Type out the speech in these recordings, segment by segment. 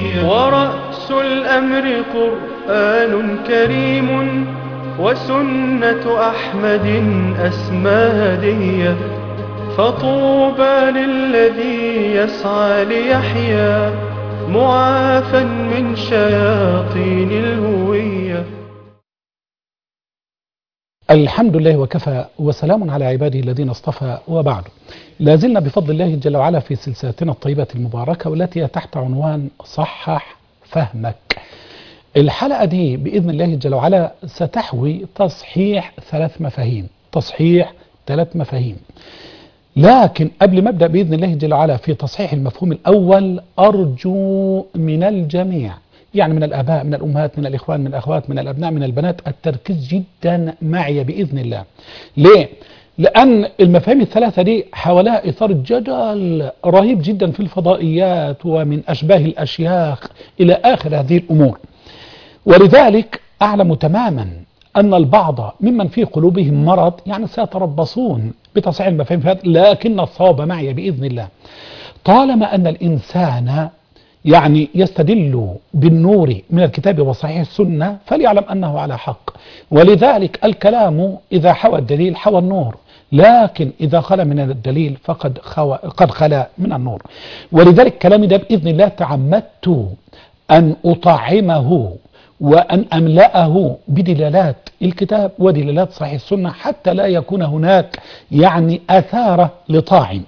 هوية ورأس الأمر قرآن كريم وسنة أحمد أسمى هدية فطوبى للذي يسعى ليحيا معافا من شياطين الهوية الحمد لله وكفى وسلام على عباده الذين اصطفى وبعد لا زلنا بفضل الله جل وعلا في سلسلتنا الطيبة المباركة والتي هي تحت عنوان صحح فهمك الحلقة دي بإذن الله جل وعلا ستحوي تصحيح ثلاث مفاهيم تصحيح ثلاث مفاهيم لكن قبل ما ابدا باذن الله جل وعلا في تصحيح المفهوم الاول ارجو من الجميع يعني من الاباء من الامهات من الاخوان من الاخوات من الابناء من البنات التركيز جدا معي باذن الله. ليه؟ لان المفاهيم الثلاثه دي حوالها اثاره جدل رهيب جدا في الفضائيات ومن اشباه الاشياخ الى اخر هذه الامور. ولذلك اعلم تماما أن البعض ممن في قلوبهم مرض يعني سيتربصون بتصحيح المفاهيم هذا لكن الصواب معي بإذن الله طالما أن الإنسان يعني يستدل بالنور من الكتاب وصحيح السنة فليعلم أنه على حق ولذلك الكلام إذا حوى الدليل حوى النور لكن إذا خلا من الدليل فقد خو... قد خلا من النور ولذلك كلامي ده بإذن الله تعمدت أن أطعمه وأن أملأه بدلالات الكتاب ودلالات صحيح السنة حتى لا يكون هناك يعني أثارة لطاعن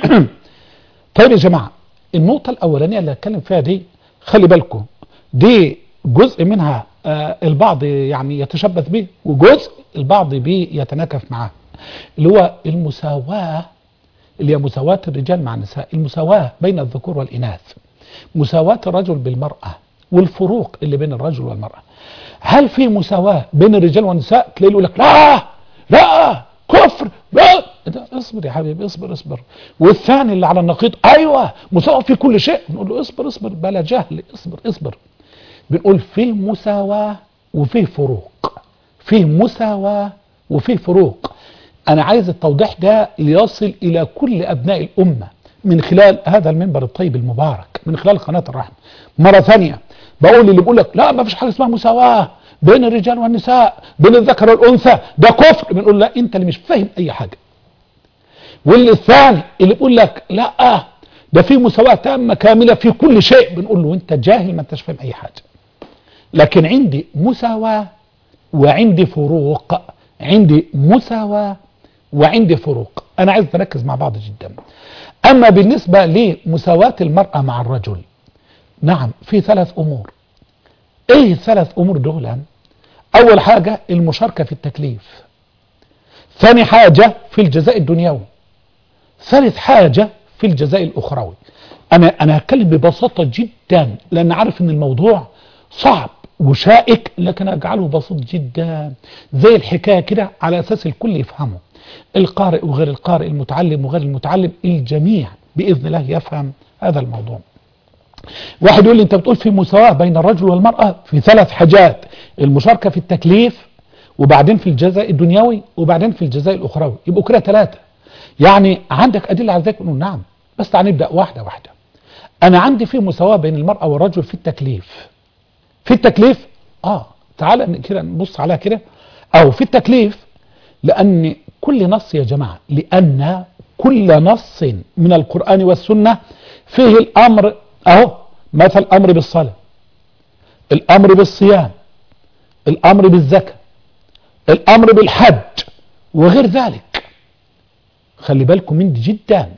طيب يا جماعة النقطة الأولانية اللي هتكلم فيها دي خلي بالكم دي جزء منها آه البعض يعني يتشبث به وجزء البعض به يتناكف معاه اللي هو المساواة اللي هي مساواة الرجال مع النساء المساواة بين الذكور والإناث مساواة الرجل بالمرأة والفروق اللي بين الرجل والمرأة هل في مساواة بين الرجال والنساء تلاقي يقول لك لا لا كفر لا اصبر يا حبيبي اصبر اصبر والثاني اللي على النقيض ايوه مساواة في كل شيء نقول له اصبر اصبر بلا جهل اصبر اصبر بنقول فيه مساواة وفيه فروق فيه مساواة وفيه فروق انا عايز التوضيح ده ليصل الى كل ابناء الامه من خلال هذا المنبر الطيب المبارك من خلال قناه الرحمه مره ثانيه بقول اللي بيقول لك لا ما فيش حاجه اسمها مساواه بين الرجال والنساء بين الذكر والانثى ده كفر بنقول لا انت اللي مش فاهم اي حاجه واللي الثاني اللي بيقول لك لا ده في مساواه تامه كامله في كل شيء بنقول له انت جاهل ما انتش فاهم اي حاجه لكن عندي مساواه وعندي فروق عندي مساواه وعندي فروق انا عايز نركز مع بعض جدا اما بالنسبه لمساواه المراه مع الرجل نعم في ثلاث امور ايه الثلاث امور دول اول حاجة المشاركة في التكليف ثاني حاجة في الجزاء الدنيوي ثالث حاجة في الجزاء الاخروي انا انا هتكلم ببساطة جدا لان عارف ان الموضوع صعب وشائك لكن اجعله بسيط جدا زي الحكاية كده على اساس الكل يفهمه القارئ وغير القارئ المتعلم وغير المتعلم الجميع باذن الله يفهم هذا الموضوع واحد يقول لي انت بتقول في مساواة بين الرجل والمرأة في ثلاث حاجات المشاركة في التكليف وبعدين في الجزاء الدنيوي وبعدين في الجزاء الاخروي يبقوا كده ثلاثة يعني عندك ادلة على ذلك نقول نعم بس تعال نبدأ واحدة واحدة انا عندي في مساواة بين المرأة والرجل في التكليف في التكليف اه تعال كده نبص عليها كده او في التكليف لان كل نص يا جماعة لان كل نص من القرآن والسنة فيه الامر اهو مثل الامر بالصلاة الامر بالصيام الامر بالزكاة الامر بالحج وغير ذلك خلي بالكم من دي جدا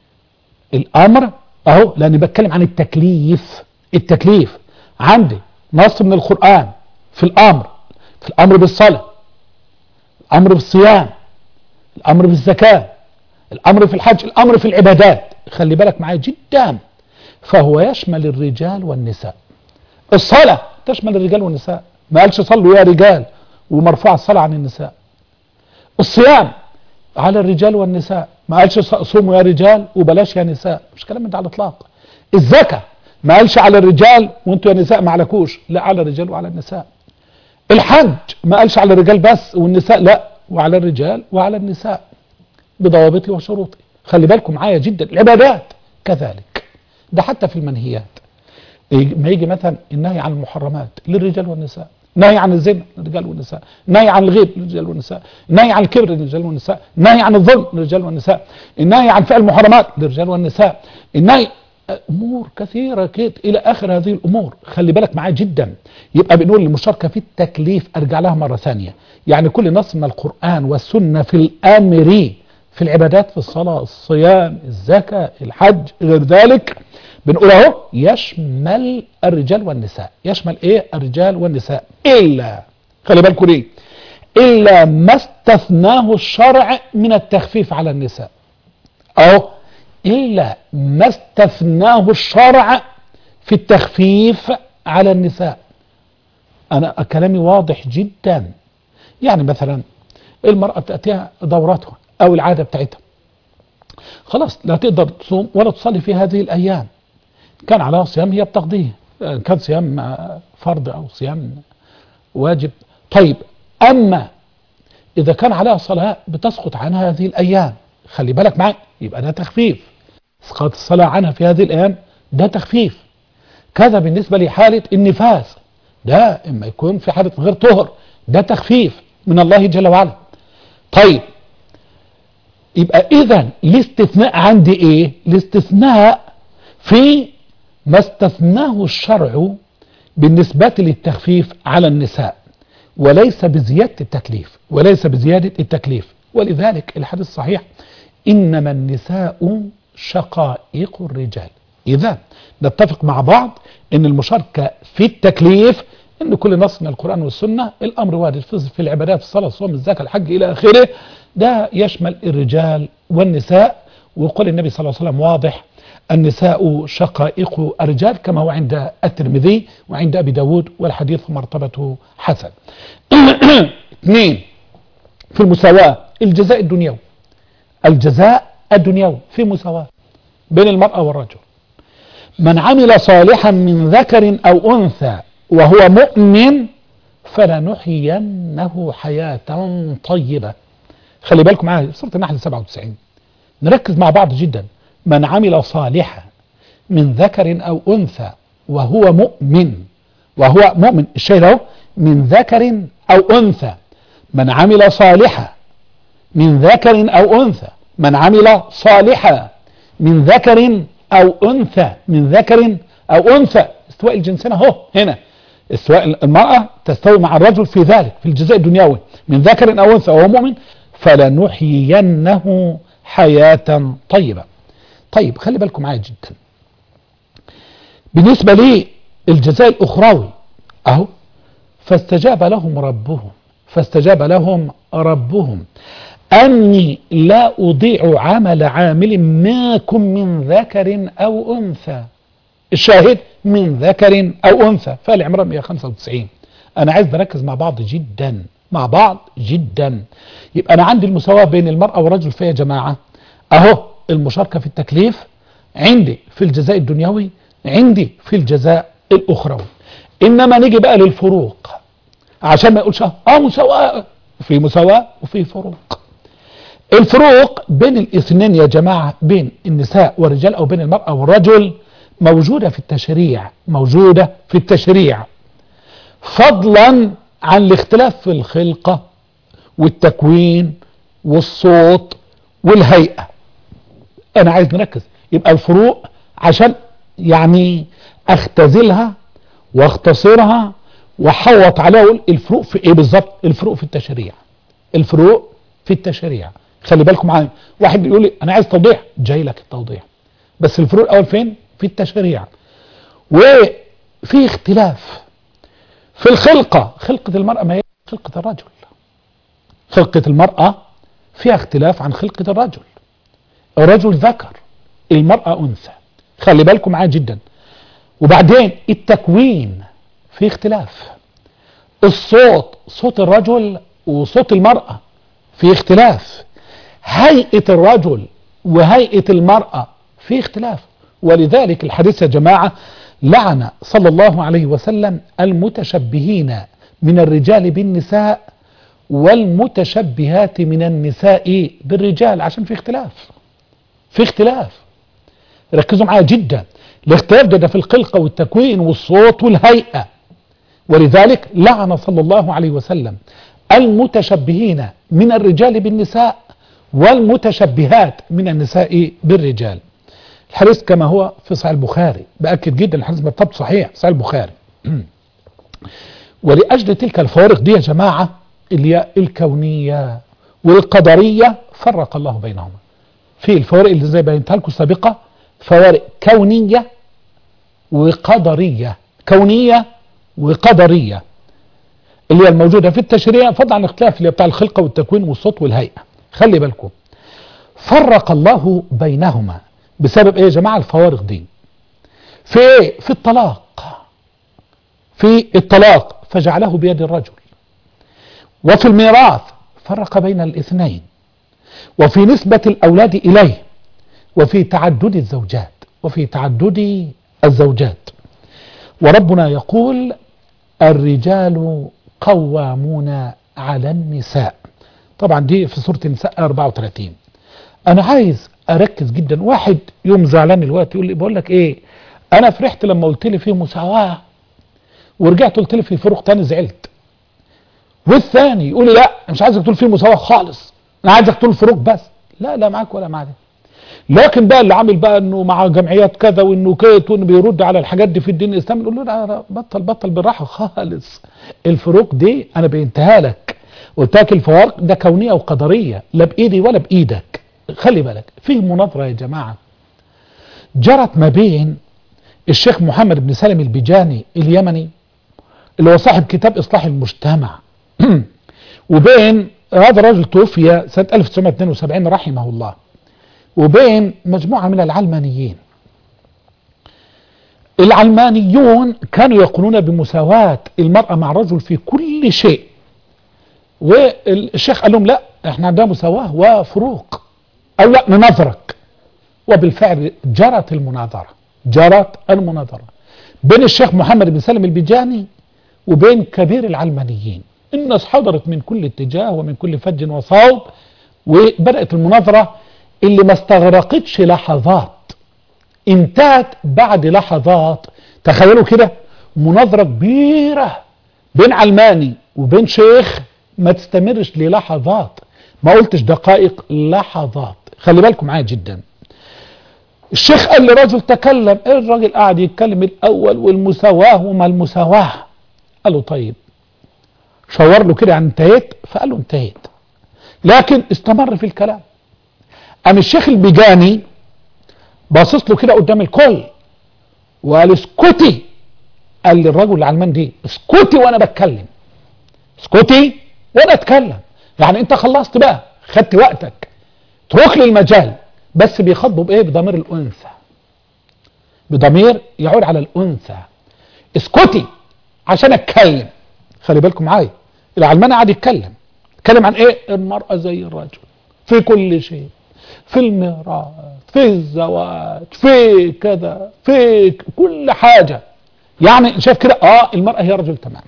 الامر اهو لاني بتكلم عن التكليف التكليف عندي نص من القرآن في الامر في الامر بالصلاة الامر بالصيام الامر بالزكاة الامر في الحج الامر في العبادات خلي بالك معايا جدا فهو يشمل الرجال والنساء الصلاة تشمل الرجال والنساء ما قالش صلوا يا رجال ومرفوع الصلاة عن النساء الصيام على الرجال والنساء ما قالش صوموا يا رجال وبلاش يا نساء مش كلام من ده على الاطلاق الزكاة ما قالش على الرجال وانتوا يا نساء ما عليكوش لا على الرجال وعلى النساء الحج ما قالش على الرجال بس والنساء لا وعلى الرجال وعلى النساء بضوابطه وشروطه خلي بالكم معايا جدا العبادات كذلك ده حتى في المنهيات يجي- ما يجي مثلا النهي عن المحرمات للرجال والنساء نهي عن الزنا للرجال والنساء نهي عن الغيب للرجال والنساء نهي عن الكبر للرجال والنساء نهي عن الظلم للرجال والنساء النهي عن فعل المحرمات للرجال والنساء النهي امور كثيره كده الى اخر هذه الامور خلي بالك معاه جدا يبقى بنقول المشاركه في التكليف ارجع لها مره ثانيه يعني كل نص من القران والسنه في الامر في العبادات في الصلاه الصيام الزكاه الحج غير ذلك بنقول اهو يشمل الرجال والنساء يشمل ايه الرجال والنساء الا خلي بالكم ليه الا ما استثناه الشرع من التخفيف على النساء اهو الا ما استثناه الشرع في التخفيف على النساء انا كلامي واضح جدا يعني مثلا المرأة تأتيها دوراتها او العادة بتاعتها خلاص لا تقدر تصوم ولا تصلي في هذه الايام كان عليها صيام هي بتقضيه آه، كان صيام آه، فرض او صيام واجب طيب اما اذا كان عليها صلاة بتسقط عنها هذه الايام خلي بالك معايا يبقى ده تخفيف اسقاط الصلاة عنها في هذه الايام ده تخفيف كذا بالنسبة لحالة النفاس ده اما يكون في حالة غير طهر ده تخفيف من الله جل وعلا طيب يبقى اذا الاستثناء عندي ايه الاستثناء في ما استثناه الشرع بالنسبة للتخفيف على النساء وليس بزيادة التكليف وليس بزيادة التكليف ولذلك الحديث الصحيح إنما النساء شقائق الرجال إذا نتفق مع بعض أن المشاركة في التكليف أن كل نص من القرآن والسنة الأمر وارد في في العبادات الصلاة الصوم الزكاة الحج إلى آخره ده يشمل الرجال والنساء وقال النبي صلى الله عليه وسلم واضح النساء شقائق الرجال كما هو عند الترمذي وعند أبي داود والحديث مرتبته حسن اثنين في المساواة الجزاء الدنيوي الجزاء الدنيوي في مساواة بين المرأة والرجل من عمل صالحا من ذكر أو أنثى وهو مؤمن فلنحيينه حياة طيبة خلي بالكم معايا سورة النحل 97 نركز مع بعض جدا من عمل صالحا من ذكر أو أنثى وهو مؤمن وهو مؤمن الشيء اهو من ذكر أو أنثى من عمل صالحا من ذكر أو أنثى من عمل صالحا من ذكر أو أنثى من ذكر أو أنثى استواء الجنسين اهو هنا استواء المرأة تستوي مع الرجل في ذلك في الجزاء الدنيوي من ذكر أو أنثى وهو مؤمن فلنحيينه حياة طيبة طيب خلي بالكم معايا جدا بالنسبة للجزاء الأخروي أهو فاستجاب لهم ربهم فاستجاب لهم ربهم أني لا أضيع عمل عامل ماكم من ذكر أو أنثى الشاهد من ذكر أو أنثى فالعمران 195 أنا عايز نركز مع بعض جدا مع بعض جدا يبقى أنا عندي المساواة بين المرأة والرجل فيها يا جماعة أهو المشاركة في التكليف عندي في الجزاء الدنيوي عندي في الجزاء الأخروي إنما نيجي بقى للفروق عشان ما يقولش اه مساواة في مساواة وفي فروق الفروق بين الاثنين يا جماعة بين النساء والرجال او بين المرأة والرجل موجودة في التشريع موجودة في التشريع فضلا عن الاختلاف في الخلقة والتكوين والصوت والهيئة انا عايز نركز يبقى الفروق عشان يعني اختزلها واختصرها وحوط عليها اقول الفروق في ايه بالظبط الفروق في التشريع الفروق في التشريع خلي بالكم معايا واحد بيقول لي انا عايز توضيح جاي لك التوضيح بس الفروق الاول فين في التشريع وفي اختلاف في الخلقة خلقة المرأة ما هي خلقة الرجل خلقة المرأة فيها اختلاف عن خلقة الرجل الرجل ذكر المرأة أنثى خلي بالكم معايا جدا وبعدين التكوين في اختلاف الصوت صوت الرجل وصوت المرأة في اختلاف هيئة الرجل وهيئة المرأة في اختلاف ولذلك الحديث يا جماعة لعن صلى الله عليه وسلم المتشبهين من الرجال بالنساء والمتشبهات من النساء بالرجال عشان في اختلاف في اختلاف ركزوا معايا جدا الاختلاف ده, ده في الخلقة والتكوين والصوت والهيئة ولذلك لعن صلى الله عليه وسلم المتشبهين من الرجال بالنساء والمتشبهات من النساء بالرجال الحديث كما هو في صحيح البخاري بأكد جدا الحديث مرتبط صحيح صحيح البخاري ولأجل تلك الفوارق دي يا جماعة اللي هي الكونية والقدرية فرق الله بينهما في الفوارق اللي زي بينتها لكم سابقة فوارق كونية وقدرية كونية وقدرية اللي هي الموجودة في التشريع فضلا عن الاختلاف اللي بتاع الخلقة والتكوين والصوت والهيئة خلي بالكم فرق الله بينهما بسبب ايه يا جماعة الفوارق دي في ايه في الطلاق في الطلاق فجعله بيد الرجل وفي الميراث فرق بين الاثنين وفي نسبة الأولاد إليه وفي تعدد الزوجات وفي تعدد الزوجات وربنا يقول الرجال قوامون على النساء طبعا دي في سورة النساء 34 أنا عايز أركز جدا واحد يوم زعلان الوقت يقول لي بقول لك إيه أنا فرحت لما قلت لي فيه مساواة ورجعت قلت لي في فروق تاني زعلت والثاني يقول لي لا مش عايزك تقول فيه مساواة خالص انا عايزك تقول فروق بس لا لا معاك ولا معاك لكن بقى اللي عامل بقى انه مع جمعيات كذا وانه كيت وانه بيرد على الحاجات دي في الدين الاسلامي نقول له لا بطل بطل بالراحه خالص الفروق دي انا بينتهى لك قلت لك الفوارق ده كونيه وقدريه لا بايدي ولا بايدك خلي بالك فيه مناظره يا جماعه جرت ما بين الشيخ محمد بن سالم البيجاني اليمني اللي هو صاحب كتاب اصلاح المجتمع وبين هذا الرجل توفي سنة 1972 رحمه الله وبين مجموعة من العلمانيين العلمانيون كانوا يقولون بمساواة المرأة مع الرجل في كل شيء والشيخ قال لهم لا احنا عندنا مساواة وفروق او لا ننظرك وبالفعل جرت المناظرة جرت المناظرة بين الشيخ محمد بن سلم البيجاني وبين كبير العلمانيين الناس حضرت من كل اتجاه ومن كل فج وصوب وبدأت المناظرة اللي ما استغرقتش لحظات انتهت بعد لحظات تخيلوا كده مناظرة كبيرة بين علماني وبين شيخ ما تستمرش للحظات ما قلتش دقائق لحظات خلي بالكم معايا جدا الشيخ قال لرجل تكلم الراجل قاعد يتكلم الاول والمساواة وما المساواة قال له طيب شاور له كده يعني انتهيت فقال له انتهيت لكن استمر في الكلام قام الشيخ البيجاني باصص له كده قدام الكل وقال اسكتي قال للرجل العلمان دي اسكتي وانا بتكلم اسكتي وانا اتكلم يعني انت خلصت بقى خدت وقتك اترك لي المجال بس بيخاطبوا بايه بضمير الانثى بضمير يعود على الانثى اسكتي عشان اتكلم خلي بالكم معايا العلماني قاعد يتكلم يتكلم عن ايه المرأة زي الرجل في كل شيء في الميراث في الزواج في كذا في كل حاجة يعني شايف كده اه المرأة هي رجل تماما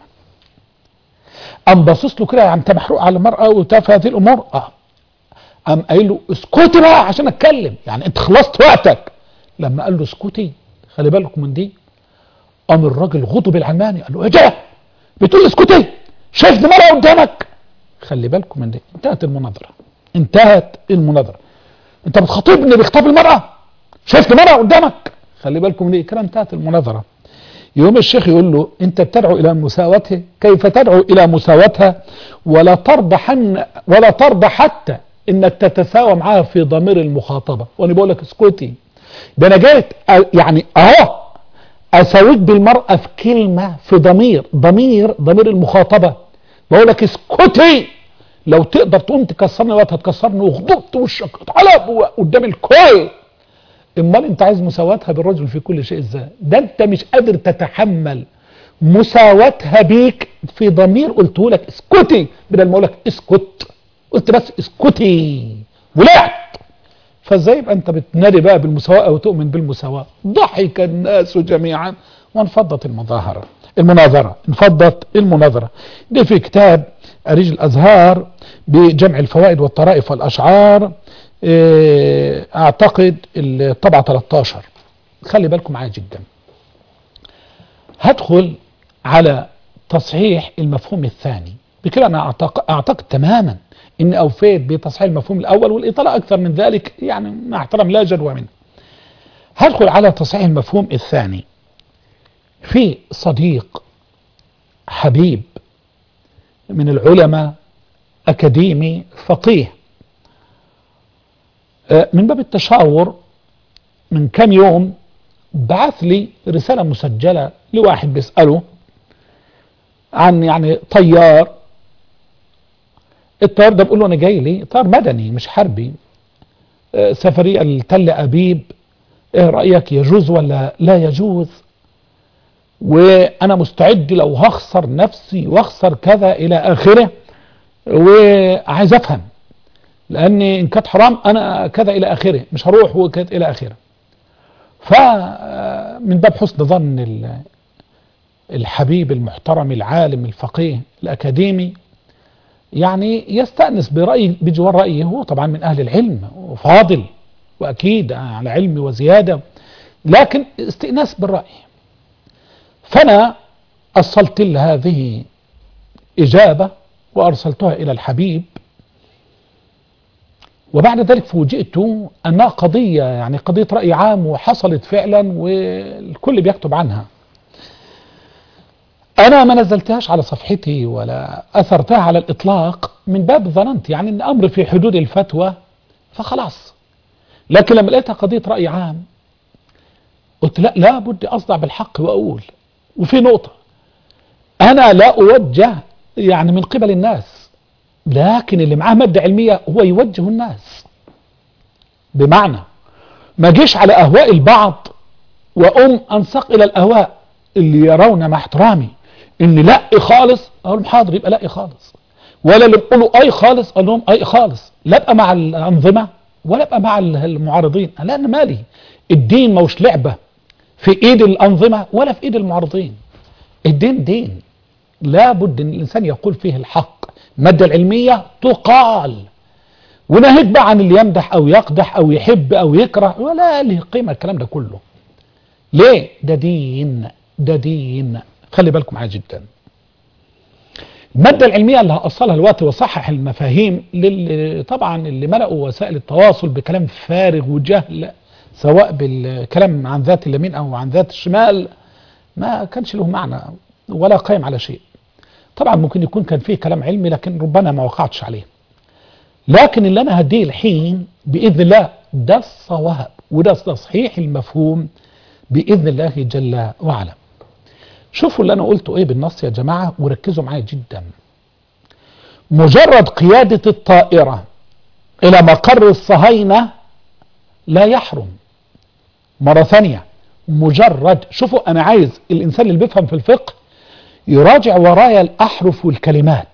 قام باصص له كده يعني انت محروق على المرأة وتافه هذه الامور اه قام قايل له اسكتي بقى عشان اتكلم يعني انت خلصت وقتك لما قال له اسكتي خلي بالكم من دي قام الراجل غضب العلماني قال له ايه ده بتقول اسكتي شايف دي مرأة قدامك خلي بالكم من دي انتهت المناظرة انتهت المناظرة انت بتخاطبني بخطاب المرأة شايف دي مرأة قدامك خلي بالكم من دي كده انتهت المناظرة يوم الشيخ يقول له انت تدعو الى مساواتها كيف تدعو الى مساواتها ولا ترضى حن ولا ترضى حتى انك تتساوى معاها في ضمير المخاطبة وانا بقول لك اسكتي ده انا جيت يعني اهو اساويك بالمرأة في كلمة في ضمير ضمير ضمير المخاطبة بقول لك اسكتي لو تقدر تقوم تكسرني وقت هتكسرني وغضبت وشك على قدام الكل امال انت عايز مساواتها بالرجل في كل شيء ازاي ده انت مش قادر تتحمل مساواتها بيك في ضمير قلته لك اسكتي بدل ما اقول لك اسكت قلت بس اسكتي ولعت فازاي يبقى انت بتنادي بقى بالمساواة وتؤمن بالمساواة ضحك الناس جميعا وانفضت المظاهرة المناظرة انفضت المناظرة دي في كتاب أريج الأزهار بجمع الفوائد والطرائف والأشعار اه اعتقد الطبعة 13 خلي بالكم معايا جدا هدخل على تصحيح المفهوم الثاني بكده انا اعتقد, أعتقد تماما ان اوفيت بتصحيح المفهوم الاول والاطاله اكثر من ذلك يعني مع احترام لا جدوى منه هدخل على تصحيح المفهوم الثاني في صديق حبيب من العلماء أكاديمي فقيه من باب التشاور من كم يوم بعث لي رسالة مسجلة لواحد بيسأله عن يعني طيار الطيار ده بقول له أنا جاي لي طيار مدني مش حربي سفرية لتل أبيب ايه رأيك يجوز ولا لا يجوز وانا مستعد لو هخسر نفسي واخسر كذا الى اخره وعايز افهم لان ان كانت حرام انا كذا الى اخره مش هروح وكذا الى اخره فمن باب حسن ظن الحبيب المحترم العالم الفقيه الاكاديمي يعني يستأنس برأي بجوار رأيه هو طبعا من أهل العلم وفاضل وأكيد على علم وزيادة لكن استئناس بالرأي فأنا أصلت هذه إجابة وأرسلتها إلى الحبيب وبعد ذلك فوجئت أنها قضية يعني قضية رأي عام وحصلت فعلا والكل بيكتب عنها أنا ما نزلتهاش على صفحتي ولا أثرتها على الإطلاق من باب ظننت يعني أن أمر في حدود الفتوى فخلاص لكن لما لقيتها قضية رأي عام قلت لا لابد أصدع بالحق وأقول وفي نقطة أنا لا أوجه يعني من قبل الناس لكن اللي معاه مادة علمية هو يوجه الناس بمعنى ما جيش على أهواء البعض وأم أنسق إلى الأهواء اللي يرون مع احترامي إن لا خالص أقول لهم حاضر يبقى لا خالص ولا اللي بيقولوا أي خالص أقول لهم أي خالص لا أبقى مع الأنظمة ولا أبقى مع المعارضين لا أنا مالي الدين موش لعبة في ايد الانظمة ولا في ايد المعارضين الدين دين لابد ان الانسان يقول فيه الحق المادة العلمية تقال وناهيك بقى عن اللي يمدح او يقدح او يحب او يكره ولا له قيمة الكلام ده كله ليه ده دين ده دين خلي بالكم معايا جدا المادة العلمية اللي هأصلها الوقت وصحح المفاهيم للي طبعا اللي ملأوا وسائل التواصل بكلام فارغ وجهل سواء بالكلام عن ذات اليمين أو عن ذات الشمال ما كانش له معنى ولا قائم على شيء طبعا ممكن يكون كان فيه كلام علمي لكن ربما ما وقعتش عليه لكن اللي أنا هديه الحين بإذن الله ده الصواب وده تصحيح المفهوم بإذن الله جل وعلا شوفوا اللي أنا قلته إيه بالنص يا جماعة وركزوا معايا جدا مجرد قيادة الطائرة إلى مقر الصهاينة لا يحرم مرة ثانية مجرد شوفوا أنا عايز الإنسان اللي بيفهم في الفقه يراجع ورايا الأحرف والكلمات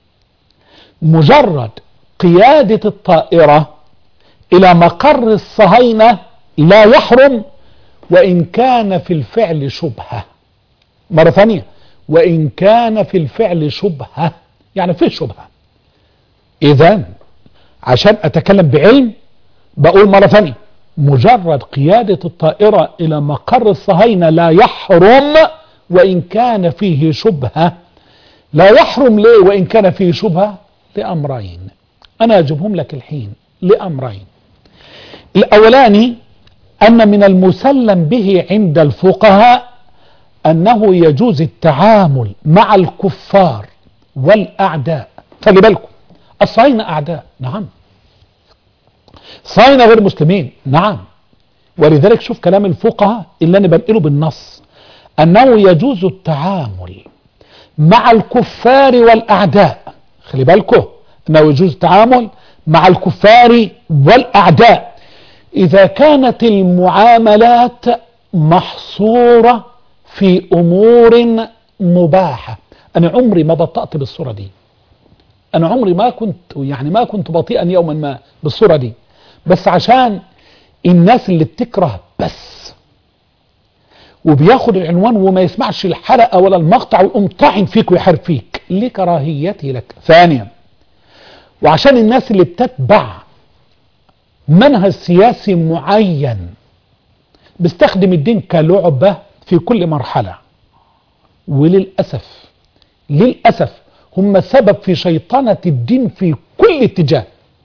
مجرد قيادة الطائرة إلى مقر الصهاينة لا يحرم وإن كان في الفعل شبهة مرة ثانية وإن كان في الفعل شبهة يعني فيه شبهة إذا عشان أتكلم بعلم بقول مرة ثانية مجرد قيادة الطائرة إلى مقر الصهاينة لا يحرم وإن كان فيه شبهة لا يحرم ليه وإن كان فيه شبهة لأمرين أنا أجيبهم لك الحين لأمرين الأولاني أن من المسلم به عند الفقهاء أنه يجوز التعامل مع الكفار والأعداء خلي بالكم الصهاينة أعداء نعم صهاينة غير مسلمين نعم ولذلك شوف كلام الفقهاء اللي أنا بنقله بالنص أنه يجوز التعامل مع الكفار والأعداء خلي بالكم أنه يجوز التعامل مع الكفار والأعداء إذا كانت المعاملات محصورة في أمور مباحة أنا عمري ما بطأت بالصورة دي أنا عمري ما كنت يعني ما كنت بطيئا يوما ما بالصورة دي بس عشان الناس اللي بتكره بس وبياخد العنوان وما يسمعش الحلقة ولا المقطع ويقوم طاعن فيك ويحارب فيك لكراهيتي لك ثانيا وعشان الناس اللي بتتبع منهج سياسي معين بيستخدم الدين كلعبة في كل مرحلة وللأسف للأسف هم سبب في شيطنة الدين في كل اتجاه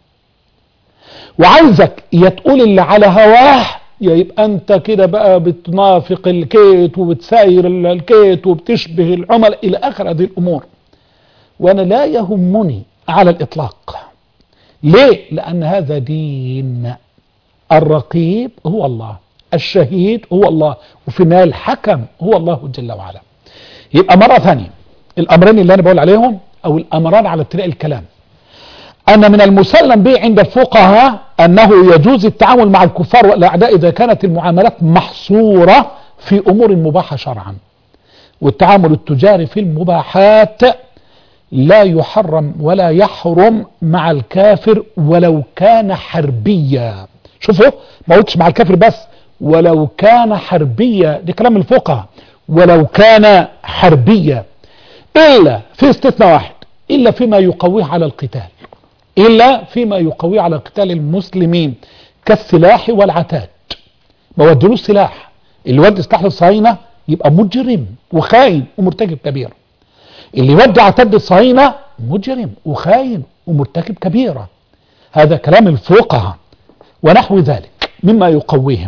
وعايزك يا تقول اللي على هواه يا يبقى انت كده بقى بتنافق الكيت وبتساير الكيت وبتشبه العمل الى اخر هذه الامور وانا لا يهمني على الاطلاق ليه لان هذا دين الرقيب هو الله الشهيد هو الله وفي النهايه الحكم هو الله جل وعلا يبقى مره ثانيه الامرين اللي انا بقول عليهم او الامران على ابتداء الكلام أن من المسلم به عند الفقهاء أنه يجوز التعامل مع الكفار والأعداء إذا كانت المعاملات محصورة في أمور مباحة شرعا والتعامل التجاري في المباحات لا يحرم ولا يحرم مع الكافر ولو كان حربيا شوفوا ما قلتش مع الكافر بس ولو كان حربيا ده كلام الفقهاء ولو كان حربيا إلا في استثناء واحد إلا فيما يقويه على القتال إلا فيما يقوي على قتال المسلمين كالسلاح والعتاد ما ودلوش سلاح اللي ودي سلاح للصهاينة يبقى مجرم وخاين ومرتكب كبيرة اللي يودي عتاد للصهاينة مجرم وخاين ومرتكب كبيرة هذا كلام الفقهاء ونحو ذلك مما يقويهم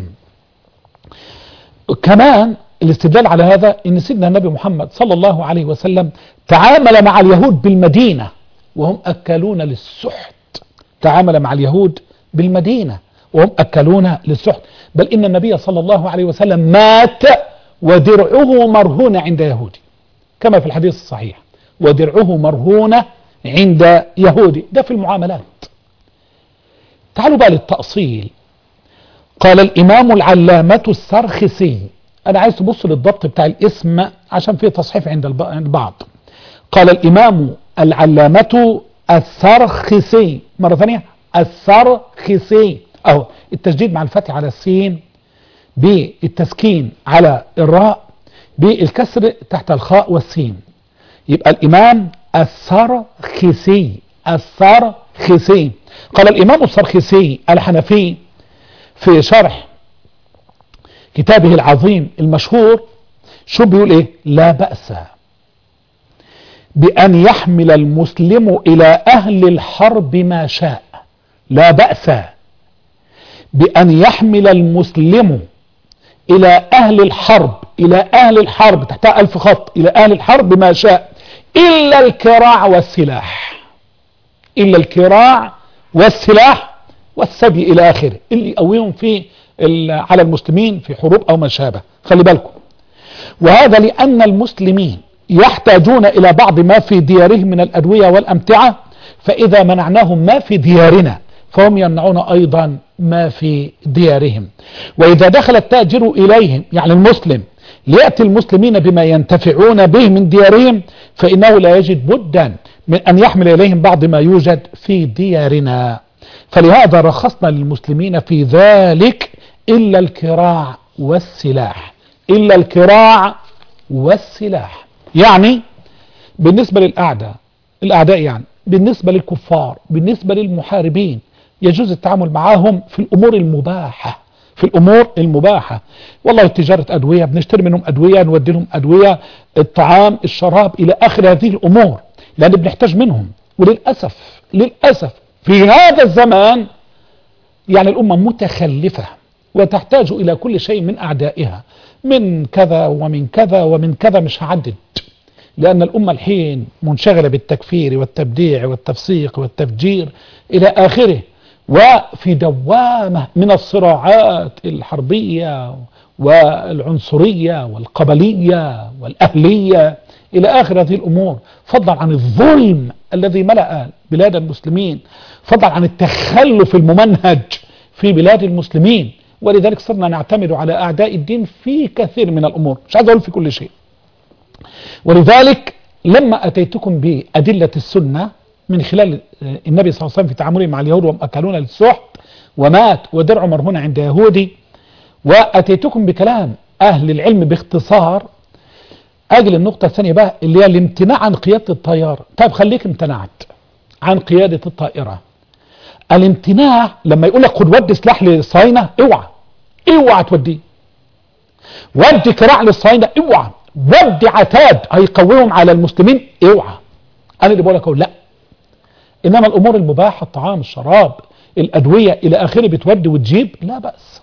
كمان الاستدلال على هذا ان سيدنا النبي محمد صلى الله عليه وسلم تعامل مع اليهود بالمدينه وهم أكلون للسحت تعامل مع اليهود بالمدينة وهم أكلون للسحت بل إن النبي صلى الله عليه وسلم مات ودرعه مرهونة عند يهودي كما في الحديث الصحيح ودرعه مرهونة عند يهودي ده في المعاملات تعالوا بقى للتأصيل قال الإمام العلامة السرخسي أنا عايز تبص للضبط بتاع الاسم عشان فيه تصحيف عند البعض قال الإمام العلامة السرخسي مرة ثانية السرخسي أهو التشديد مع الفتح على السين بالتسكين على الراء بالكسر تحت الخاء والسين يبقى الإمام السرخسي السرخسي قال الإمام السرخسي الحنفي في شرح كتابه العظيم المشهور شو بيقول ايه لا بأس بأن يحمل المسلم إلى أهل الحرب ما شاء لا بأس بأن يحمل المسلم إلى أهل الحرب إلى أهل الحرب تحتها ألف خط إلى أهل الحرب ما شاء إلا الكراع والسلاح إلا الكراع والسلاح والسبي إلى آخره اللي يقويهم في على المسلمين في حروب أو ما شابه خلي بالكم وهذا لأن المسلمين يحتاجون إلى بعض ما في ديارهم من الأدوية والأمتعة فإذا منعناهم ما في ديارنا فهم يمنعون أيضا ما في ديارهم وإذا دخل التاجر إليهم يعني المسلم ليأتي المسلمين بما ينتفعون به من ديارهم فإنه لا يجد بدا من أن يحمل إليهم بعض ما يوجد في ديارنا فلهذا رخصنا للمسلمين في ذلك إلا الكراع والسلاح إلا الكراع والسلاح يعني بالنسبة للأعداء الأعداء يعني بالنسبة للكفار بالنسبة للمحاربين يجوز التعامل معهم في الأمور المباحة في الأمور المباحة والله تجارة أدوية بنشتري منهم أدوية نودي لهم أدوية الطعام الشراب إلى آخر هذه الأمور لأن بنحتاج منهم وللأسف للأسف في هذا الزمان يعني الأمة متخلفة وتحتاج إلى كل شيء من أعدائها من كذا ومن كذا ومن كذا مش هعدد لأن الأمة الحين منشغلة بالتكفير والتبديع والتفسيق والتفجير إلى آخره وفي دوامة من الصراعات الحربية والعنصرية والقبلية والأهلية إلى آخر هذه الأمور فضلا عن الظلم الذي ملأ بلاد المسلمين فضلا عن التخلف الممنهج في بلاد المسلمين ولذلك صرنا نعتمد على أعداء الدين في كثير من الأمور مش عايز أقول في كل شيء ولذلك لما أتيتكم بأدلة السنة من خلال النبي صلى الله عليه وسلم في تعامله مع اليهود وهم أكلون للسحت ومات ودرع مرهون عند يهودي وأتيتكم بكلام أهل العلم باختصار أجل النقطة الثانية بقى اللي هي الامتناع عن قيادة الطيارة طيب خليك امتنعت عن قيادة الطائرة الامتناع لما يقول لك خد ودي سلاح للصهاينه اوعى اوعى توديه ودي كراع للصهاينه اوعى ودي عتاد هيقويهم على المسلمين اوعى انا اللي بقول لك لا انما الامور المباحه الطعام الشراب الادويه الى اخره بتودي وتجيب لا باس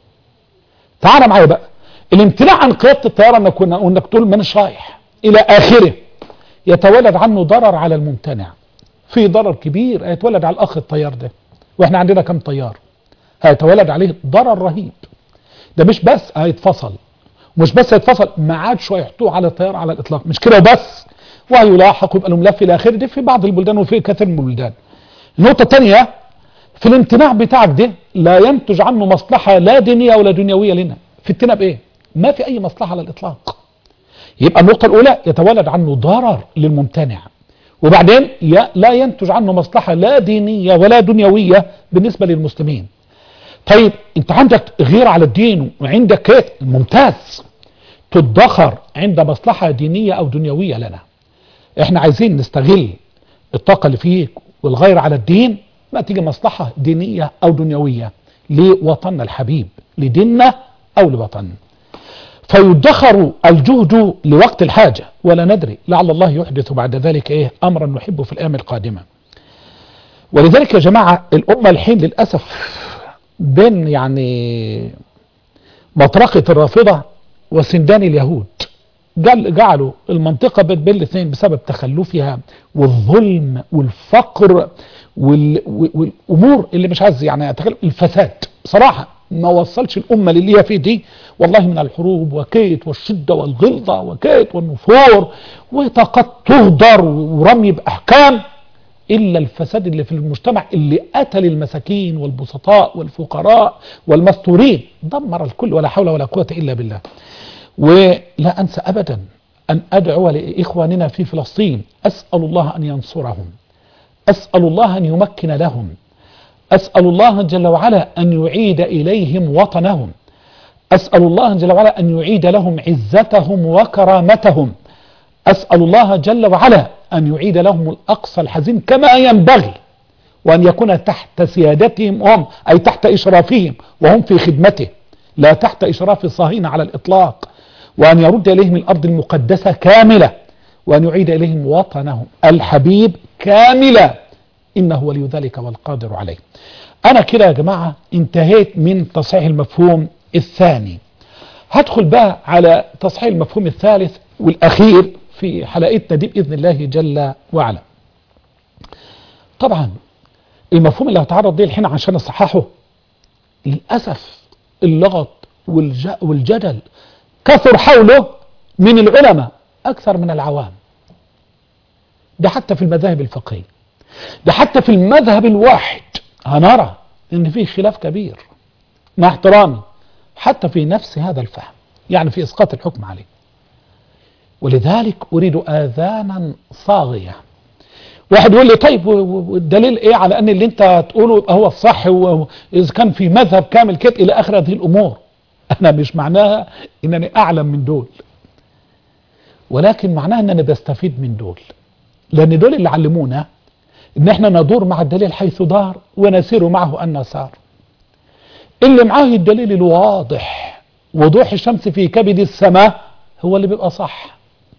تعال معايا بقى الامتناع عن قياده الطياره انك وانك تقول مانيش رايح الى اخره يتولد عنه ضرر على الممتنع في ضرر كبير هيتولد على الاخ الطيار ده واحنا عندنا كم طيار هيتولد عليه ضرر رهيب ده مش بس هيتفصل مش بس هيتفصل ما عادش هيحطوه على الطيار على الاطلاق مش كده وبس وهيلاحق ويبقى له ملف الى اخره دي في بعض البلدان وفي كثير من البلدان النقطه الثانيه في الامتناع بتاعك ده لا ينتج عنه مصلحه لا دينيه ولا دنيويه لنا في التنا بايه ما في اي مصلحه على الاطلاق يبقى النقطه الاولى يتولد عنه ضرر للممتنع وبعدين لا ينتج عنه مصلحه لا دينيه ولا دنيويه بالنسبه للمسلمين طيب انت عندك غير على الدين وعندك كيت ممتاز تدخر عند مصلحة دينية او دنيوية لنا احنا عايزين نستغل الطاقة اللي فيك والغير على الدين ما تيجي مصلحة دينية او دنيوية لوطننا الحبيب لديننا او لوطننا فيدخر الجهد لوقت الحاجة ولا ندري لعل الله يحدث بعد ذلك ايه امرا نحبه في الايام القادمة ولذلك يا جماعة الامة الحين للأسف بين يعني مطرقة الرافضة وسندان اليهود جعلوا المنطقة بين الاثنين بسبب تخلفها والظلم والفقر والأمور اللي مش عايز يعني أتكلم الفساد بصراحة ما وصلش الأمة للي هي فيه دي والله من الحروب وكيت والشدة والغلظة وكيت والنفور وطاقات تهدر ورمي بأحكام إلا الفساد اللي في المجتمع اللي قتل المساكين والبسطاء والفقراء والمستورين دمر الكل ولا حول ولا قوة إلا بالله ولا أنسى أبدا أن أدعو لإخواننا في فلسطين أسأل الله أن ينصرهم أسأل الله أن يمكن لهم أسأل الله جل وعلا أن يعيد إليهم وطنهم أسأل الله جل وعلا أن يعيد لهم عزتهم وكرامتهم أسأل الله جل وعلا أن يعيد لهم الأقصى الحزين كما ينبغي وأن يكون تحت سيادتهم هم أي تحت إشرافهم وهم في خدمته لا تحت إشراف الصهاينة على الإطلاق وأن يرد إليهم الأرض المقدسة كاملة وأن يعيد إليهم وطنهم الحبيب كاملة إنه ولي ذلك والقادر عليه أنا كده يا جماعة انتهيت من تصحيح المفهوم الثاني هدخل بقى على تصحيح المفهوم الثالث والأخير في حلقتنا دي بإذن الله جل وعلا طبعا المفهوم اللي هتعرض ليه الحين عشان اصححه للأسف اللغط والجدل كثر حوله من العلماء أكثر من العوام ده حتى في المذاهب الفقهية ده حتى في المذهب الواحد هنرى ان فيه خلاف كبير مع احترامي حتى في نفس هذا الفهم يعني في اسقاط الحكم عليه ولذلك اريد اذانا صاغيه واحد يقول لي طيب والدليل ايه على ان اللي انت تقوله يبقى هو الصح واذا كان في مذهب كامل كده الى اخر هذه الامور انا مش معناها انني اعلم من دول ولكن معناها ان انا بستفيد من دول لان دول اللي علمونا ان احنا ندور مع الدليل حيث دار ونسير معه ان سار اللي معاه الدليل الواضح وضوح الشمس في كبد السماء هو اللي بيبقى صح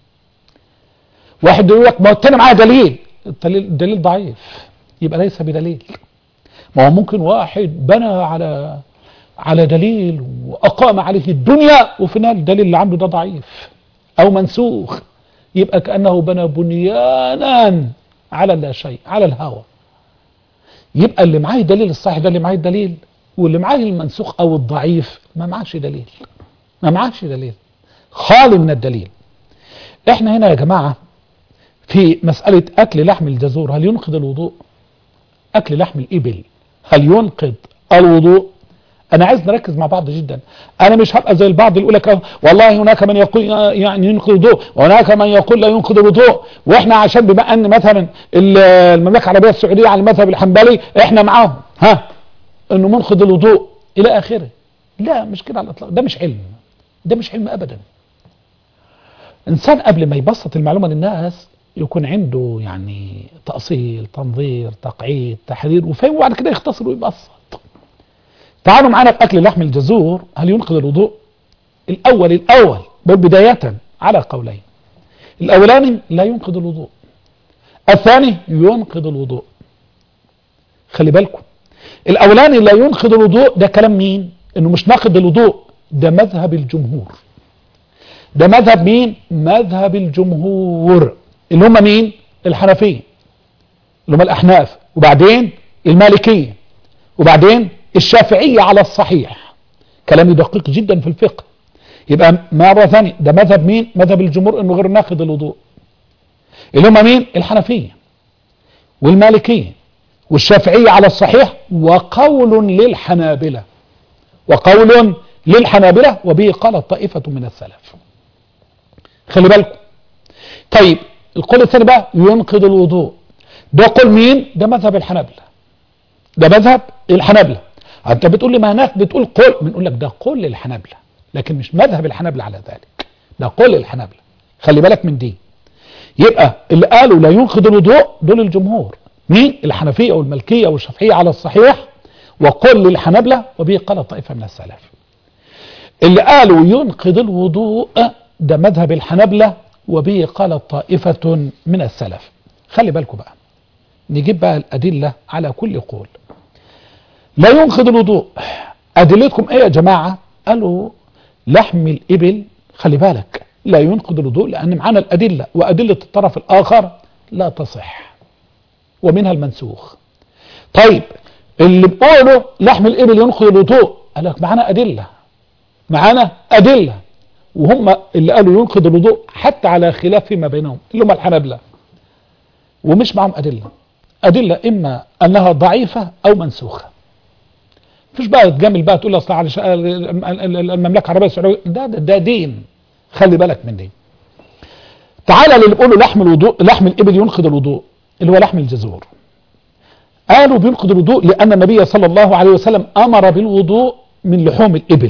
واحد يقول لك ما التاني معاه دليل الدليل ضعيف يبقى ليس بدليل ما هو ممكن واحد بنى على على دليل وأقام عليه الدنيا وفي النهاية الدليل اللي عنده ده ضعيف أو منسوخ يبقى كأنه بنى بنيانا على لا شيء على الهوى يبقى اللي معاه الدليل الصحيح ده اللي معاه الدليل واللي معاه المنسوخ أو الضعيف ما معاش دليل ما معاش دليل خالي من الدليل احنا هنا يا جماعة في مسألة أكل لحم الجزور هل ينقض الوضوء أكل لحم الإبل هل ينقض الوضوء أنا عايز نركز مع بعض جدا أنا مش هبقى زي البعض اللي يقول لك والله هناك من يقول يعني ينقض الوضوء وهناك من يقول لا ينقض الوضوء وإحنا عشان بما أن مثلا المملكة العربية السعودية على المذهب الحنبلي إحنا معاهم ها إنه منقض الوضوء إلى آخره لا مش كده على الإطلاق ده مش علم ده مش علم أبدا إنسان قبل ما يبسط المعلومة للناس يكون عنده يعني تأصيل تنظير تقعيد تحرير وفهم وبعد كده يختصر ويبسط تعالوا معانا في أكل لحم الجزور هل ينقذ الوضوء الأول الأول بداية على قولين الأولاني لا ينقذ الوضوء الثاني ينقذ الوضوء خلي بالكم الأولاني لا ينقذ الوضوء ده كلام مين انه مش ناقض الوضوء ده مذهب الجمهور ده مذهب مين مذهب الجمهور اللي هم مين الحنفية اللي هم الأحناف وبعدين المالكية وبعدين الشافعية على الصحيح كلامي دقيق جدا في الفقه يبقى مرة ثانية ده مذهب مين مذهب الجمهور انه غير ناقض الوضوء اللي هم مين الحنفية والمالكية والشافعية على الصحيح وقول للحنابلة وقول للحنابلة وبه قالت طائفة من السلف خلي بالكم طيب القول الثاني بقى ينقض الوضوء ده قول مين ده مذهب الحنابلة ده مذهب الحنابلة انت بتقول لي ما هناك بتقول قول بنقول لك ده قول للحنابلة لكن مش مذهب الحنابلة على ذلك ده قول للحنابلة خلي بالك من دي يبقى اللي قالوا لا ينقض الوضوء دول الجمهور مين الحنفية والملكية والشافعية على الصحيح وقل للحنبلة وبه قال طائفة من السلف اللي قالوا ينقض الوضوء ده مذهب الحنبلة وبه قال طائفة من السلف خلي بالكم بقى نجيب بقى الأدلة على كل قول لا ينقض الوضوء أدلتكم ايه يا جماعة قالوا لحم الإبل خلي بالك لا ينقض الوضوء لأن معانا الأدلة وأدلة الطرف الآخر لا تصح ومنها المنسوخ طيب اللي بقوله لحم الإبل ينقض الوضوء قال لك معانا أدلة معانا أدلة وهم اللي قالوا ينقض الوضوء حتى على خلاف فيما بينهم اللي هم الحنابلة ومش معهم أدلة أدلة إما أنها ضعيفة أو منسوخة مفيش بقى تجامل بقى تقول اصل على المملكه العربيه السعوديه ده, ده ده دين خلي بالك من دي تعالى للي بيقولوا لحم الوضوء لحم الابل ينقض الوضوء اللي هو لحم الجزور قالوا بينقض الوضوء لان النبي صلى الله عليه وسلم امر بالوضوء من لحوم الابل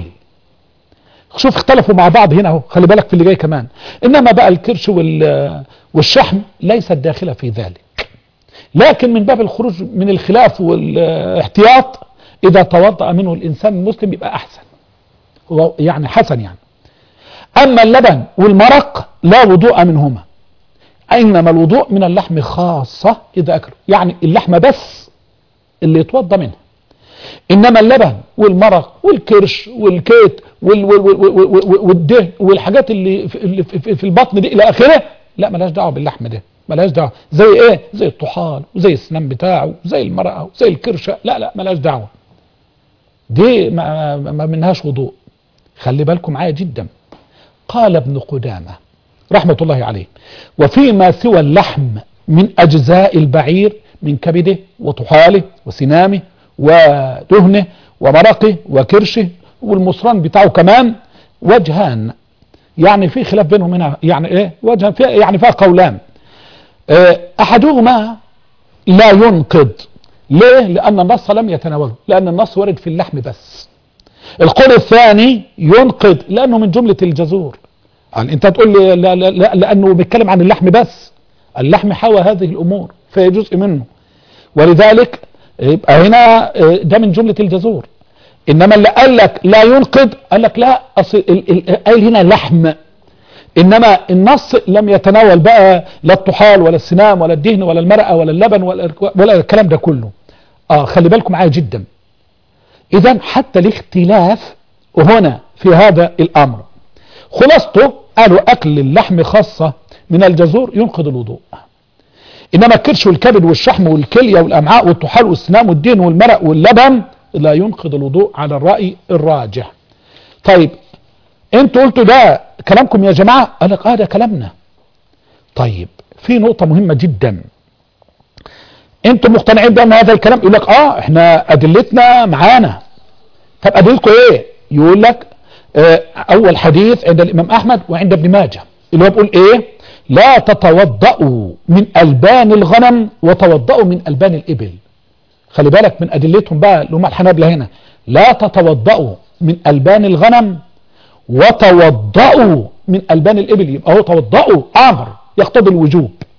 شوف اختلفوا مع بعض هنا اهو خلي بالك في اللي جاي كمان انما بقى الكرش والشحم ليست داخله في ذلك لكن من باب الخروج من الخلاف والاحتياط إذا توضأ منه الإنسان المسلم يبقى أحسن هو يعني حسن يعني أما اللبن والمرق لا وضوء منهما إنما الوضوء من اللحم خاصة إذا أكله يعني اللحمة بس اللي يتوضى منها إنما اللبن والمرق والكرش والكيت والدهن والحاجات اللي في البطن دي إلى آخره لا ملاش دعوة باللحم ده ملاش دعوة زي إيه زي الطحال وزي السنان بتاعه وزي المرقة وزي الكرشة لا لا ملاش دعوة دي ما, ما منهاش وضوء خلي بالكم معايا جدا قال ابن قدامة رحمة الله عليه وفيما سوى اللحم من أجزاء البعير من كبده وطحاله وسنامه ودهنه ومرقه وكرشه والمصران بتاعه كمان وجهان يعني في خلاف بينهم هنا يعني ايه وجهان في يعني فيها قولان اه احدهما لا ينقض ليه لان النص لم يتناوله لان النص ورد في اللحم بس القول الثاني ينقض لانه من جملة الجزور يعني انت تقول لي لا لا لا لانه بيتكلم عن اللحم بس اللحم حوى هذه الامور فهي جزء منه ولذلك يبقى هنا ده من جملة الجزور انما اللي قال لك لا ينقض قال لك لا اصل قال هنا لحم انما النص لم يتناول بقى لا الطحال ولا السنام ولا الدهن ولا المرأة ولا اللبن ولا, ولا الكلام ده كله اه خلي بالكم معايا جدا اذا حتى الاختلاف هنا في هذا الامر خلاصته قالوا اكل اللحم خاصة من الجزور ينقض الوضوء انما الكرش والكبد والشحم والكلية والامعاء والطحال والسنام والدهن والمرق واللبن لا ينقض الوضوء على الرأي الراجح طيب انتوا قلتوا ده كلامكم يا جماعة قال لك اه ده كلامنا طيب في نقطة مهمة جدا انتوا مقتنعين بان هذا الكلام يقول لك اه احنا ادلتنا معانا طب ادلتكم ايه يقول لك اه اول حديث عند الامام احمد وعند ابن ماجه اللي هو بيقول ايه لا تتوضأوا من البان الغنم وتوضأوا من البان الابل خلي بالك من ادلتهم بقى اللي هم الحنابلة هنا لا تتوضأوا من البان الغنم وتوضأوا من البان الابل يبقى هو توضأوا امر يقتضي الوجوب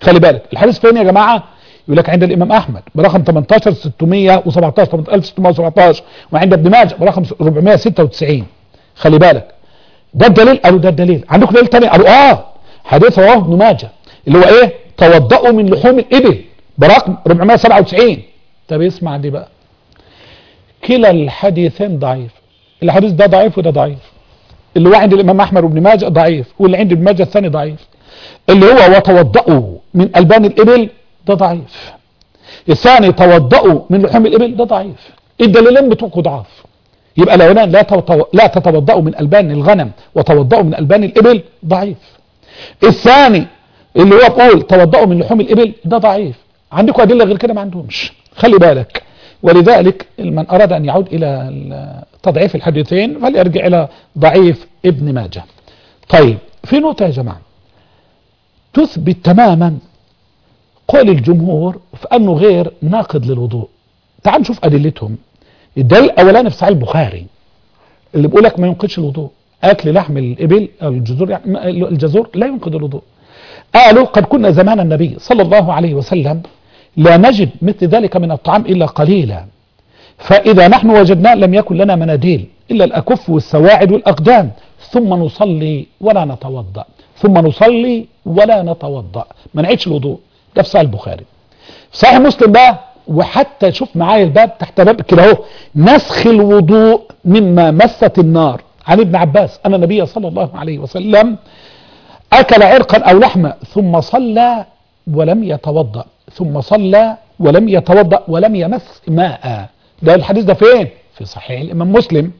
خلي بالك الحديث فين يا جماعة يقول لك عند الإمام أحمد برقم 18 617 1617 وعند ابن ماجه برقم 496 خلي بالك ده الدليل قالوا ده الدليل عندكم دليل تاني قالوا اه حديث رواه ابن ماجه اللي هو ايه توضأوا من لحوم الإبل برقم 497 طب اسمع دي بقى كلا الحديثين ضعيف الحديث ده ضعيف وده ضعيف اللي هو عند الإمام أحمد وابن ماجه ضعيف واللي عند ابن ماجه الثاني ضعيف اللي هو وتوضأوا من ألبان الإبل ده ضعيف الثاني توضأوا من لحوم الإبل ده ضعيف الدليلين بتوعكم ضعاف يبقى الأولان لا توتو... لا تتوضأوا من ألبان الغنم وتوضأوا من ألبان الإبل ضعيف الثاني اللي هو بقول توضأوا من لحوم الإبل ده ضعيف عندكم أدلة غير كده ما عندهمش خلي بالك ولذلك من أراد أن يعود إلى تضعيف الحديثين فليرجع إلى ضعيف ابن ماجه طيب في نقطة يا جماعة تثبت تماما قول الجمهور في أنه غير ناقض للوضوء تعال نشوف أدلتهم الدليل الأولاني في صحيح البخاري اللي بيقول لك ما ينقضش الوضوء أكل لحم الإبل أو الجزور يعني الجزور لا ينقض الوضوء قالوا قد كنا زمان النبي صلى الله عليه وسلم لا نجد مثل ذلك من الطعام إلا قليلا فإذا نحن وجدناه لم يكن لنا مناديل إلا الأكف والسواعد والأقدام ثم نصلي ولا نتوضأ ثم نصلي ولا نتوضأ ما نعيدش الوضوء ده في صحيح البخاري صحيح مسلم بقى وحتى شوف معايا الباب تحت باب كده اهو نسخ الوضوء مما مست النار عن ابن عباس أن النبي صلى الله عليه وسلم أكل عرقا أو لحمة ثم صلى ولم يتوضأ ثم صلى ولم يتوضأ ولم يمس ماء ده الحديث ده فين في صحيح الإمام مسلم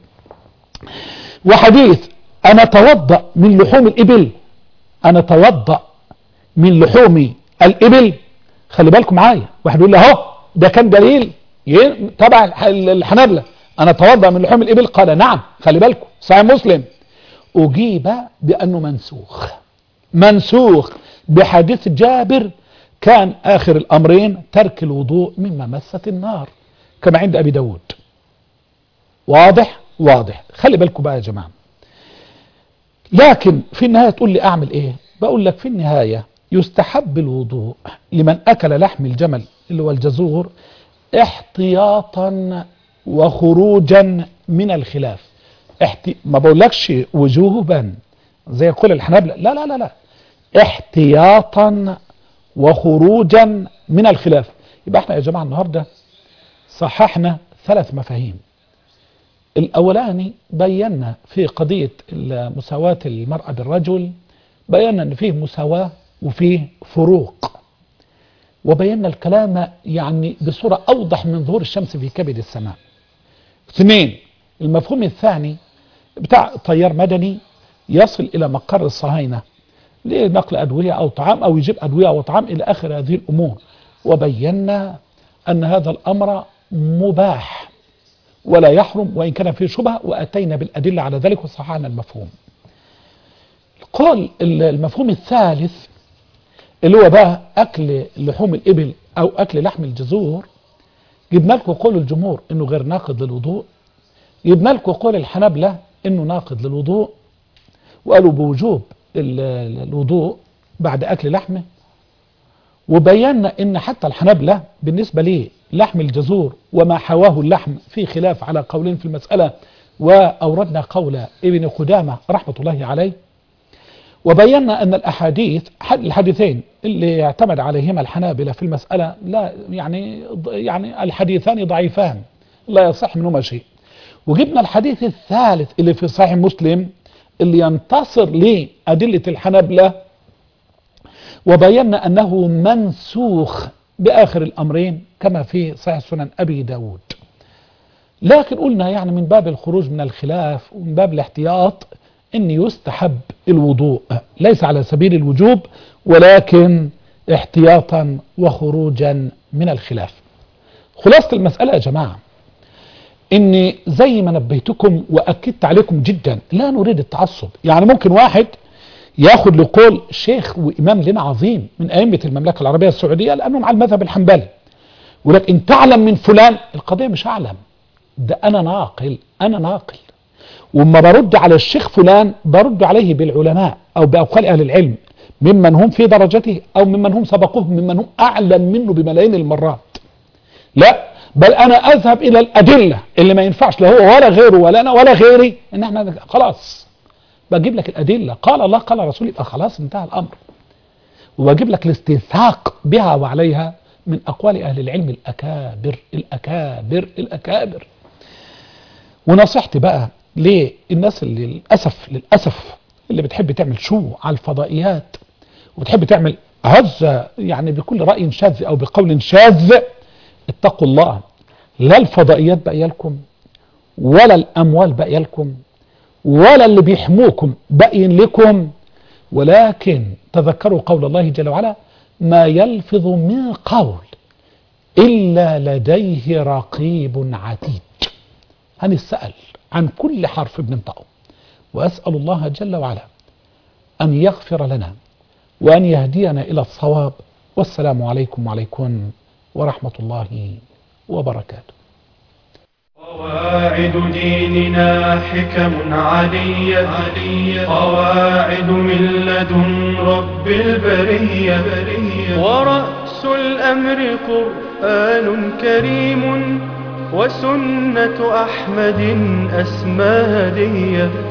وحديث أنا توضأ من لحوم الإبل أنا توضأ من لحوم الإبل خلي بالكم معايا واحد يقول لي اهو ده كان دليل تبع الحنابلة أنا توضأ من لحوم الإبل قال نعم خلي بالكم صحيح مسلم أجيب بأنه منسوخ منسوخ بحديث جابر كان آخر الأمرين ترك الوضوء مما مست النار كما عند أبي داود واضح واضح خلي بالكم بقى يا جماعة لكن في النهاية تقول لي أعمل إيه بقول لك في النهاية يستحب الوضوء لمن أكل لحم الجمل اللي هو الجزور احتياطا وخروجا من الخلاف احتي... ما بقولكش وجوبا زي كل الحنابلة لا لا لا لا احتياطا وخروجا من الخلاف يبقى احنا يا جماعة النهاردة صححنا ثلاث مفاهيم الأولاني بينا في قضية مساواة المرأة بالرجل بينا أن فيه مساواة وفيه فروق وبينا الكلام يعني بصورة أوضح من ظهور الشمس في كبد السماء اثنين المفهوم الثاني بتاع طيار مدني يصل إلى مقر الصهاينة لنقل أدوية أو طعام أو يجيب أدوية أو طعام إلى آخر هذه الأمور وبينا أن هذا الأمر مباح ولا يحرم وإن كان فيه شبهة وأتينا بالأدلة على ذلك وصححنا المفهوم قال المفهوم الثالث اللي هو بقى أكل لحوم الإبل أو أكل لحم الجزور جبنا لكم قول الجمهور إنه غير ناقض للوضوء جبنا لكم قول الحنابلة إنه ناقض للوضوء وقالوا بوجوب الوضوء بعد أكل لحمه وبينا إن حتى الحنابلة بالنسبة ليه لحم الجزور وما حواه اللحم في خلاف على قولين في المسألة وأوردنا قول ابن قدامة رحمة الله عليه وبينا أن الأحاديث الحديثين اللي يعتمد عليهما الحنابلة في المسألة لا يعني يعني الحديثان ضعيفان لا يصح منهما شيء وجبنا الحديث الثالث اللي في صحيح مسلم اللي ينتصر لأدلة الحنابلة وبينا أنه منسوخ بآخر الأمرين كما في صحيح سنن أبي داود لكن قلنا يعني من باب الخروج من الخلاف ومن باب الاحتياط أن يستحب الوضوء ليس على سبيل الوجوب ولكن احتياطا وخروجا من الخلاف خلاصة المسألة يا جماعة اني زي ما نبهتكم واكدت عليكم جدا لا نريد التعصب يعني ممكن واحد ياخد لقول شيخ وامام لنا عظيم من ائمه المملكه العربيه السعوديه لانهم على المذهب الحنبلي يقول لك ان تعلم من فلان القضيه مش اعلم ده انا ناقل انا ناقل وما برد على الشيخ فلان برد عليه بالعلماء او باقوال اهل العلم ممن هم في درجته أو ممن هم سبقوه ممن هم أعلم منه بملايين المرات لا بل أنا أذهب إلى الأدلة اللي ما ينفعش لا هو ولا غيره ولا أنا ولا غيري إن احنا خلاص بجيب لك الأدلة قال الله قال رسول يبقى خلاص انتهى الأمر وبجيب لك الاستيثاق بها وعليها من أقوال أهل العلم الأكابر الأكابر الأكابر ونصيحتي بقى للناس اللي للأسف للأسف اللي بتحب تعمل شو على الفضائيات وتحب تعمل هزة يعني بكل رأي شاذ أو بقول شاذ اتقوا الله لا الفضائيات باقيه لكم ولا الأموال باقيه لكم ولا اللي بيحموكم باقيين لكم ولكن تذكروا قول الله جل وعلا ما يلفظ من قول إلا لديه رقيب عتيد هنسأل عن كل حرف بننطقه وأسأل الله جل وعلا أن يغفر لنا وأن يهدينا إلى الصواب والسلام عليكم وعليكم ورحمة الله وبركاته قواعد ديننا حكم علية قواعد من لدن رب البرية ورأس الأمر قرآن كريم وسنة أحمد أسمى هدية